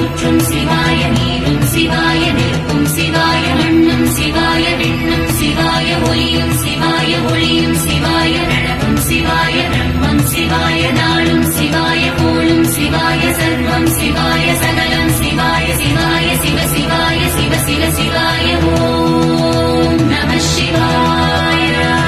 ஊற்றும் சிவாய நீரும் சிவாய நெருப்பும் சிவாய மண்ணும் சிவாய விண்ணும் சிவாய ஒலியும் சிவாய ஒளியும் சிவாய நழவும் சிவாய பிரம்மம் சிவாய நாளும் சிவாய கோளும் சிவாய சர்வம் சிவாய சகலம் சிவாய சிவாய சிவ சிவாய சிவ சிவ சிவாய ஓம் நம சிவாய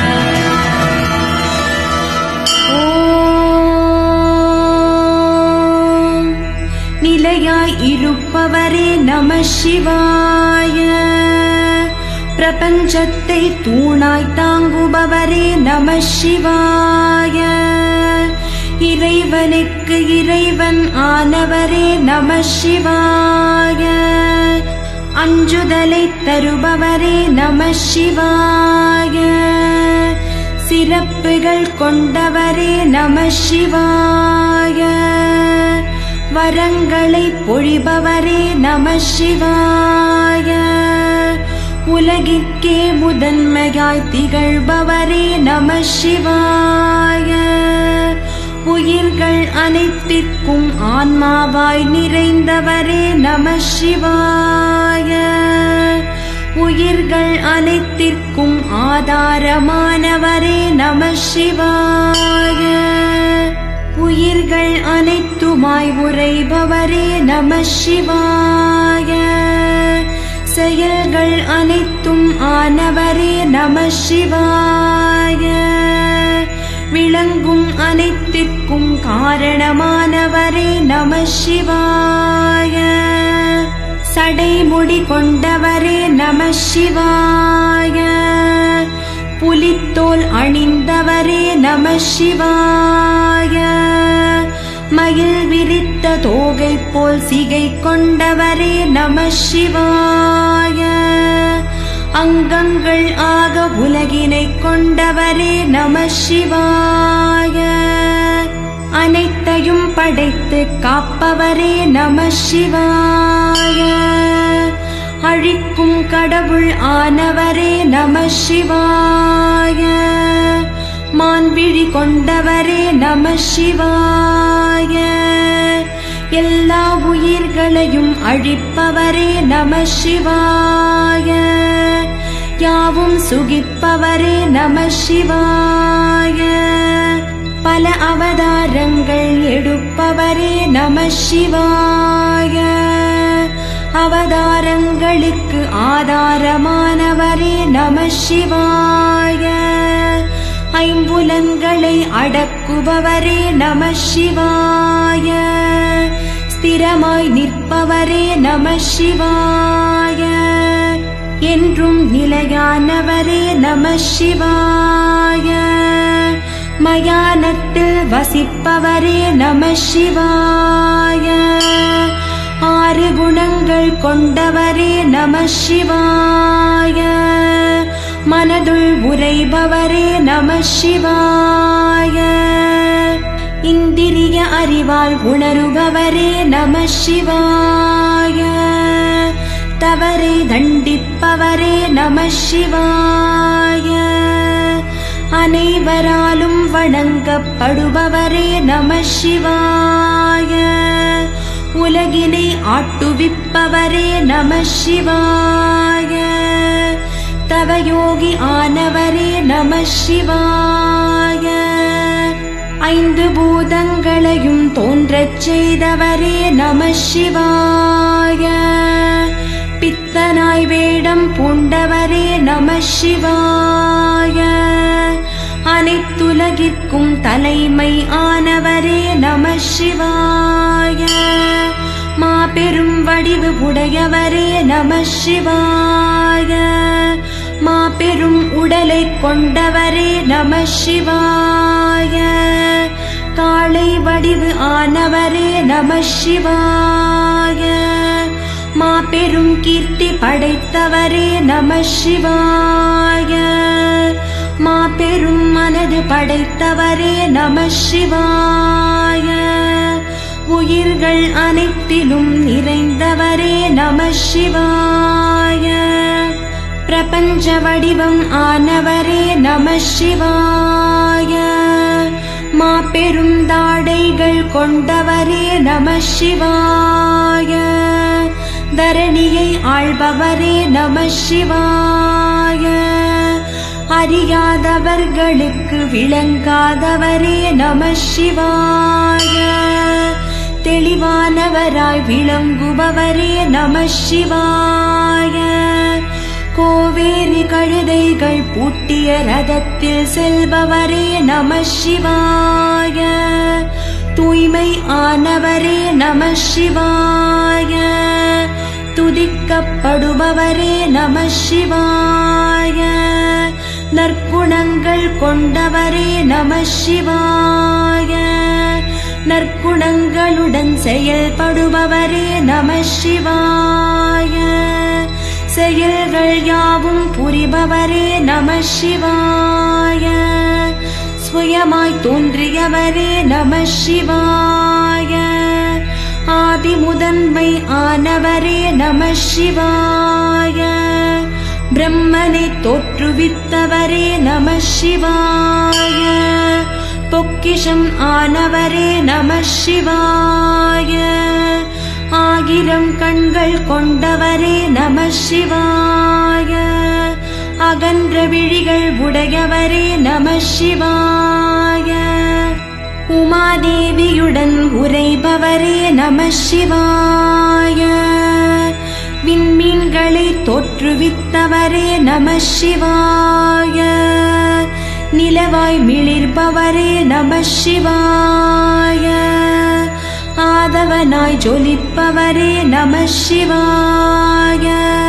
ஓம் நிலையாய் இருப்பவரே நம சிவாய பிரபஞ்சத்தை தூணாய் தாங்குபவரே நம சிவாய இறைவனுக்கு இறைவன் ஆனவரே நம சிவாய அஞ்சுதலை தருபவரே நம சிவாய சிறப்புகள் கொண்டவரே நம சிவாய வரங்களை பொழிபவரே நம சிவாய உலகிற்கே முதன்மையாய் திகழ்பவரே நம சிவாய உயிர்கள் அனைத்திற்கும் ஆன்மாவாய் நிறைந்தவரே நம சிவாய உயிர்கள் அனைத்திற்கும் ஆதாரமானவரே நம சிவாய உயிர்கள் அனைத்துமாய் உரைபவரே நம சிவாய செயல்கள் அனைத்தும் ஆனவரே நம சிவாய விளங்கும் அனைத்திற்கும் காரணமானவரே நம சிவாய சடைமுடி கொண்டவரே நம சிவாய புலித்தோல் அணிந்தவரே நம சிவாய மயில் விரித்த தோகை போல் சிகை கொண்டவரே நம சிவாய அங்கங்கள் ஆக உலகினை கொண்டவரே நம சிவாய அனைத்தையும் படைத்து காப்பவரே நம சிவாய அழிக்கும் கடவுள் ஆனவரே நம சிவாய மான்விழி கொண்டவரே நம சிவாய எல்லா உயிர்களையும் அழிப்பவரே நம சிவாய யாவும் சுகிப்பவரே நம சிவாய பல அவதாரங்கள் எடுப்பவரே நம சிவாய அவதாரங்களுக்கு ஆதாரமானவரே நம சிவாய ஐம்புலன்களை அடக்குபவரே நம சிவாய ஸ்திரமாய் நிற்பவரே நம சிவாய என்றும் நிலையானவரே நம சிவாய மயானத்தில் வசிப்பவரே நம சிவாய ஆறு குணங்கள் கொண்டவரே நம சிவாய மனதுள் உரைபவரே நம சிவாய இந்திரிய அறிவால் உணருபவரே நம சிவாய தவறை தண்டிப்பவரே நம சிவாய அனைவராலும் வணங்கப்படுபவரே நம சிவாய உலகினை ஆட்டுவிப்பவரே நம சிவாய தவயோகி ஆனவரே நம சிவாய ஐந்து பூதங்களையும் தோன்றச் செய்தவரே நம சிவாய பித்தனாய் வேடம் பூண்டவரே நம சிவாய அனைத்துலகிற்கும் தலைமை ஆனவரே நம சிவாய மாபெரும் வடிவு உடையவரே நம சிவாய மாபெரும் உடலை கொண்டவரே நம சிவாய காளை வடிவு ஆனவரே நம சிவாய மாபெரும் கீர்த்தி படைத்தவரே நம சிவாய மாபெரும் மனது படைத்தவரே நம சிவாய உயிர்கள் அனைத்திலும் நிறைந்தவரே நம சிவாய பிரபஞ்ச வடிவம் ஆனவரே நம சிவாய மாபெரும் தாடைகள் கொண்டவரே நம சிவாய தரணியை ஆள்பவரே நம சிவாய அறியாதவர்களுக்கு விளங்காதவரே நம சிவாய தெளிவானவராய் விளங்குபவரே நம சிவாய கோவேரி கழுதைகள் பூட்டிய ரதத்தில் செல்பவரே நம சிவாய தூய்மை ஆனவரே நம சிவாய துதிக்கப்படுபவரே நம சிவாய நற்குணங்கள் கொண்டவரே நம சிவாய நற்குணங்களுடன் செயல்படுபவரே நம சிவாய செயல்கள் யாவும் புரிபவரே நம சிவாய சுயமாய் தோன்றியவரே நம சிவாய ஆதி முதன்மை ஆனவரே நம சிவாய பிரம்மனை தோற்றுவித்தவரே நம சிவாய பொக்கிஷம் ஆனவரே நம சிவாய ஆயிரம் கண்கள் கொண்டவரே நம சிவாய அகன்ற விழிகள் உடையவரே நம சிவாய உமாதேவியுடன் உரைபவரே நம சிவாய விண்மீன்களை தோற்றுவித்தவரே நம சிவாய நிலவாய் மிளிர்பவரே நம சிவாய ஆதவனாய் ஜொலிப்பவரே நம சிவாய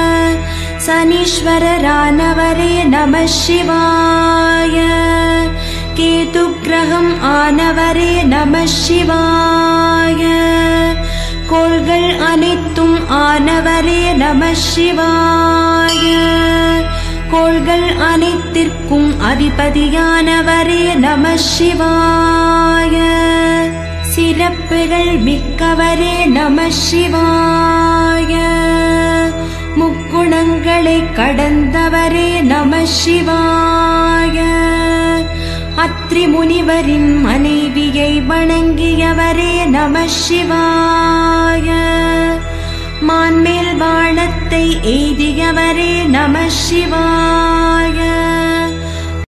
சனீஸ்வரரானவரே நம சிவாய கேது கிரகம் ஆனவரே நம சிவாய கோள்கள் அனைத்தும் ஆனவரே நம சிவாய கோள்கள் அனைத்திற்கும் அதிபதியானவரே நம சிவாய சிறப்புகள் மிக்கவரே நம சிவாய முக்குணங்களை கடந்தவரே நம சிவாய அத்ரி முனிவரின் மனைவியை வணங்கியவரே நம சிவாய மான்மேல் வானத்தை எய்தியவரே நம சிவாய